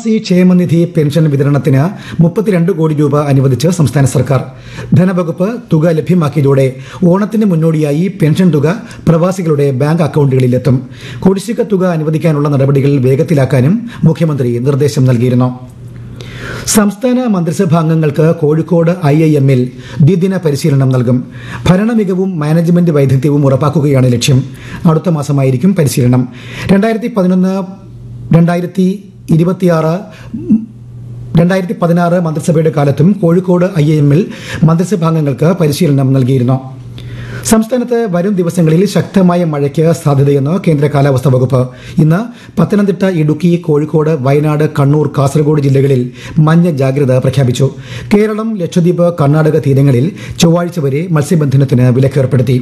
പ്രവാസി ക്ഷേമനിധി പെൻഷൻ വിതരണത്തിന് മുപ്പത്തിരണ്ട് കോടി രൂപ അനുവദിച്ച് സംസ്ഥാന സർക്കാർ ധനവകുപ്പ് തുക ലഭ്യമാക്കിയതോടെ ഓണത്തിന് മുന്നോടിയായി പെൻഷൻ തുക പ്രവാസികളുടെ ബാങ്ക് അക്കൌണ്ടുകളിലെത്തും കുടിശ്ശിക തുക അനുവദിക്കാനുള്ള നടപടികൾ വേഗത്തിലാക്കാനും മുഖ്യമന്ത്രി നിർദ്ദേശം നൽകിയിരുന്നു സംസ്ഥാന മന്ത്രിസഭാംഗങ്ങൾക്ക് കോഴിക്കോട് ഐ ഐ എമ്മിൽ ദ്വിദിന പരിശീലനം നൽകും ഭരണമികവും മാനേജ്മെന്റ് വൈദഗ്ധ്യവും ഉറപ്പാക്കുകയാണ് ലക്ഷ്യം അടുത്ത മാസമായിരിക്കും പരിശീലനം രണ്ടായിരത്തി പതിനൊന്ന് രണ്ടായിരത്തി ഇരുപത്തിയാറ് രണ്ടായിരത്തി പതിനാറ് മന്ത്രിസഭയുടെ കാലത്തും കോഴിക്കോട് ഐ ഐ എമ്മിൽ മന്ത്രിസഭാംഗങ്ങൾക്ക് പരിശീലനം നൽകിയിരുന്നു സംസ്ഥാനത്ത് വരും ദിവസങ്ങളിൽ ശക്തമായ മഴയ്ക്ക് സാധ്യതയെന്ന് കേന്ദ്ര കാലാവസ്ഥാ വകുപ്പ് ഇന്ന് പത്തനംതിട്ട ഇടുക്കി കോഴിക്കോട് വയനാട് കണ്ണൂർ കാസർഗോഡ് ജില്ലകളിൽ മഞ്ഞ ജാഗ്രത പ്രഖ്യാപിച്ചു കേരളം ലക്ഷദ്വീപ് കർണാടക തീരങ്ങളിൽ ചൊവ്വാഴ്ച വരെ മത്സ്യബന്ധനത്തിന് വിലക്കേർപ്പെടുത്തി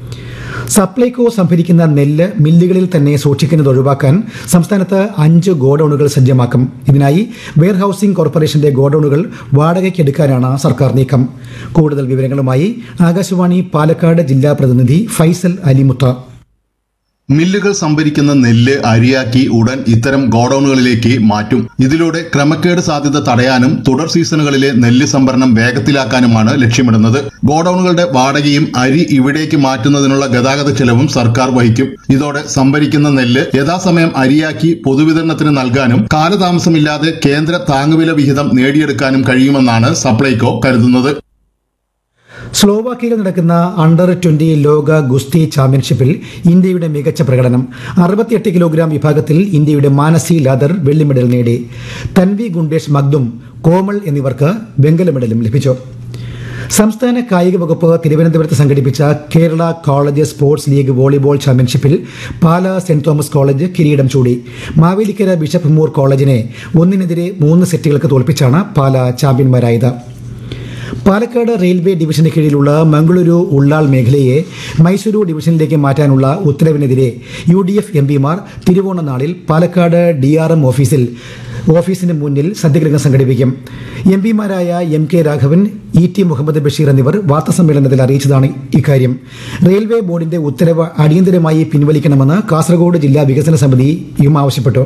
സപ്ലൈകോ സംഭരിക്കുന്ന നെല്ല് മില്ലുകളിൽ തന്നെ സൂക്ഷിക്കുന്നത് ഒഴിവാക്കാൻ സംസ്ഥാനത്ത് അഞ്ച് ഗോഡൌണുകൾ സജ്ജമാക്കും ഇതിനായി വെയർഹൌസിംഗ് കോർപ്പറേഷന്റെ ഗോഡൌണുകൾ വാടകയ്ക്കെടുക്കാനാണ് സർക്കാർ നീക്കം കൂടുതൽ വിവരങ്ങളുമായി ആകാശവാണി പാലക്കാട് ജില്ലാ പ്രതിനിധി ഫൈസൽ അലിമുത്ത മില്ലുകൾ സംഭരിക്കുന്ന നെല്ല് അരിയാക്കി ഉടൻ ഇത്തരം ഗോഡൌണുകളിലേക്ക് മാറ്റും ഇതിലൂടെ ക്രമക്കേട് സാധ്യത തടയാനും തുടർ സീസണുകളിലെ നെല്ല് സംഭരണം വേഗത്തിലാക്കാനുമാണ് ലക്ഷ്യമിടുന്നത് ഗോഡൌണുകളുടെ വാടകയും അരി ഇവിടേക്ക് മാറ്റുന്നതിനുള്ള ഗതാഗത ചെലവും സർക്കാർ വഹിക്കും ഇതോടെ സംഭരിക്കുന്ന നെല്ല് യഥാസമയം അരിയാക്കി പൊതുവിതരണത്തിന് നൽകാനും കാലതാമസമില്ലാതെ കേന്ദ്ര താങ്ങുവില വിഹിതം നേടിയെടുക്കാനും കഴിയുമെന്നാണ് സപ്ലൈകോ കരുതുന്നത് സ്ലോവാക്കിയയിൽ നടക്കുന്ന അണ്ടർ ട്വന്റി ലോക ഗുസ്തി ചാമ്പ്യൻഷിപ്പിൽ ഇന്ത്യയുടെ മികച്ച പ്രകടനം അറുപത്തിയെട്ട് കിലോഗ്രാം വിഭാഗത്തിൽ ഇന്ത്യയുടെ മാനസി ലാദർ വെള്ളി മെഡൽ നേടി തൻവി ഗുണ്ടേഷ് മഗ്ദും കോമൾ എന്നിവർക്ക് വെങ്കല മെഡലും ലഭിച്ചു സംസ്ഥാന കായിക വകുപ്പ് തിരുവനന്തപുരത്ത് സംഘടിപ്പിച്ച Kerala college sports league volleyball ചാമ്പ്യൻഷിപ്പിൽ പാല സെന്റ് തോമസ് കോളേജ് കിരീടം ചൂടി മാവേലിക്കര ബിഷപ്പ് മൂർ കോളേജിനെ ഒന്നിനെതിരെ മൂന്ന് സെറ്റുകൾക്ക് തോൽപ്പിച്ചാണ് പാല ചാമ്പ്യന്മാരായത് പാലക്കാട് റെയിൽവേ ഡിവിഷന് കീഴിലുള്ള മംഗളൂരു ഉള്ളാൾ മേഖലയെ മൈസൂരു ഡിവിഷനിലേക്ക് മാറ്റാനുള്ള ഉത്തരവിനെതിരെ യു ഡി എഫ് എം പിമാർ തിരുവോണ നാളിൽ പാലക്കാട് ഡി ആർ എം ഓഫീസിൽ ഓഫീസിന് മുന്നിൽ സത്യഗ്രഹം സംഘടിപ്പിക്കും എം പിമാരായ M K Raghavan E T Muhammad Basheer എന്നിവർ വാർത്താസമ്മേളനത്തിൽ അറിയിച്ചതാണ് ഇക്കാര്യം റെയിൽവേ ബോർഡിന്റെ ഉത്തരവ് അടിയന്തരമായി പിൻവലിക്കണമെന്ന് കാസർഗോഡ് ജില്ലാ വികസന സമിതിയും ആവശ്യപ്പെട്ടു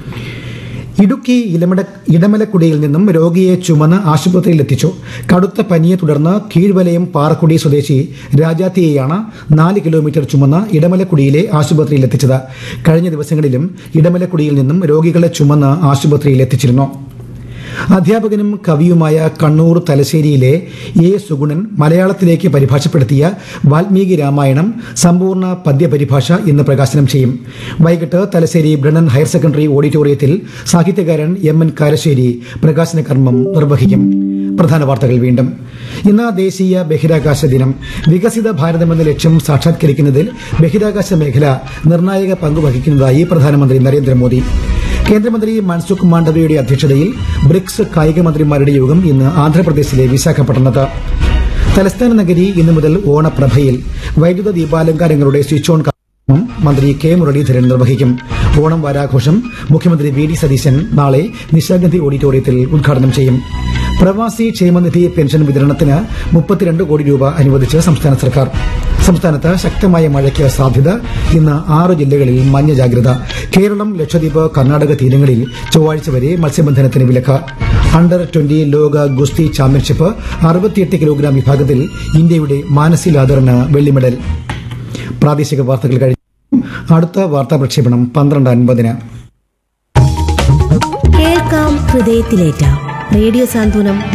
ഇടുക്കി ഇലമട ഇടമലക്കുടിയിൽ നിന്നും രോഗിയെ ചുമന്ന് ആശുപത്രിയിൽ എത്തിച്ചു കടുത്ത പനിയെ തുടർന്ന് കീഴ്വലയം പാറക്കുടി സ്വദേശി രാജാത്തിയെയാണ് നാല് കിലോമീറ്റർ ചുമന്ന് ഇടമലക്കുടിയിലെ ആശുപത്രിയിൽ എത്തിച്ചത് കഴിഞ്ഞ ദിവസങ്ങളിലും ഇടമലക്കുടിയിൽ നിന്നും രോഗികളെ ചുമന്ന് ആശുപത്രിയിൽ എത്തിച്ചിരുന്നു അധ്യാപകനും കവിയുമായ കണ്ണൂർ തലശ്ശേരിയിലെ എ സുഗുണൻ മലയാളത്തിലേക്ക് പരിഭാഷപ്പെടുത്തിയ വാൽമീകി രാമായണം സമ്പൂർണ്ണ പദ്യപരിഭാഷ ഇന്ന് പ്രകാശനം ചെയ്യും വൈകിട്ട് തലശ്ശേരി ബ്രണ്ണൻ ഹയർ സെക്കൻഡറി ഓഡിറ്റോറിയത്തിൽ സാഹിത്യകാരൻ എം എൻ കാരശ്ശേരി പ്രകാശന കർമ്മം നിർവഹിക്കും പ്രധാന വാർത്തകൾ വീണ്ടും ഇന്ന് ദേശീയ ബഹിരാകാശ ദിനം വികസിത ഭാരതമെന്ന ലക്ഷ്യം സാക്ഷാത്കരിക്കുന്നതിൽ ബഹിരാകാശ മേഖല നിർണായക പങ്ക് വഹിക്കുന്നതായി പ്രധാനമന്ത്രി നരേന്ദ്രമോദി കേന്ദ്രമന്ത്രി മൻസുഖ് മാണ്ഡവ്യയുടെ അധ്യക്ഷതയിൽ ബ്രിക്സ് കായിക മന്ത്രിമാരുടെ യോഗം ഇന്ന് ആന്ധ്രാപ്രദേശിലെ വിശാഖപട്ടണത്ത് തലസ്ഥാന നഗരി ഇന്നു മുതൽ ഓണപ്രഭയിൽ വൈദ്യുത ദീപാലങ്കാരങ്ങളുടെ സ്വിച്ച് ഓൺ കാര്യക്രമം മന്ത്രി കെ മുരളീധരൻ നിർവഹിക്കും ഓണം വാരാഘോഷം മുഖ്യമന്ത്രി വി ഡി സതീശൻ നാളെ നിശാഗന്ധി ഓഡിറ്റോറിയത്തിൽ ഉദ്ഘാടനം ചെയ്യും പ്രവാസി ക്ഷേമനിധി പെൻഷൻ വിതരണത്തിന് മുപ്പത്തിരണ്ട് കോടി രൂപ അനുവദിച്ച് സംസ്ഥാന സർക്കാർ സംസ്ഥാനത്ത് ശക്തമായ മഴയ്ക്ക് സാധ്യത ഇന്ന് ആറ് ജില്ലകളിൽ മഞ്ഞ ജാഗ്രത കേരളം ലക്ഷദ്വീപ് കർണാടക തീരങ്ങളിൽ ചൊവ്വാഴ്ച വരെ മത്സ്യബന്ധനത്തിന് വിലക്ക് അണ്ടർ ട്വന്റി ലോക ഗുസ്തി ചാമ്പ്യൻഷിപ്പ് അറുപത്തിയെട്ട് കിലോഗ്രാം വിഭാഗത്തിൽ ഇന്ത്യയുടെ മാനസി ലാദറിന് വെള്ളി മെഡൽ പ്രാദേശിക വാർത്തകൾ കഴിഞ്ഞു അടുത്ത വാർത്താ പ്രക്ഷേപണം പന്ത്രണ്ട് അൻപതിന് കേൾക്കാം ഹൃദയത്തിലേറ്റ റേഡിയോ സാന്ത്വനം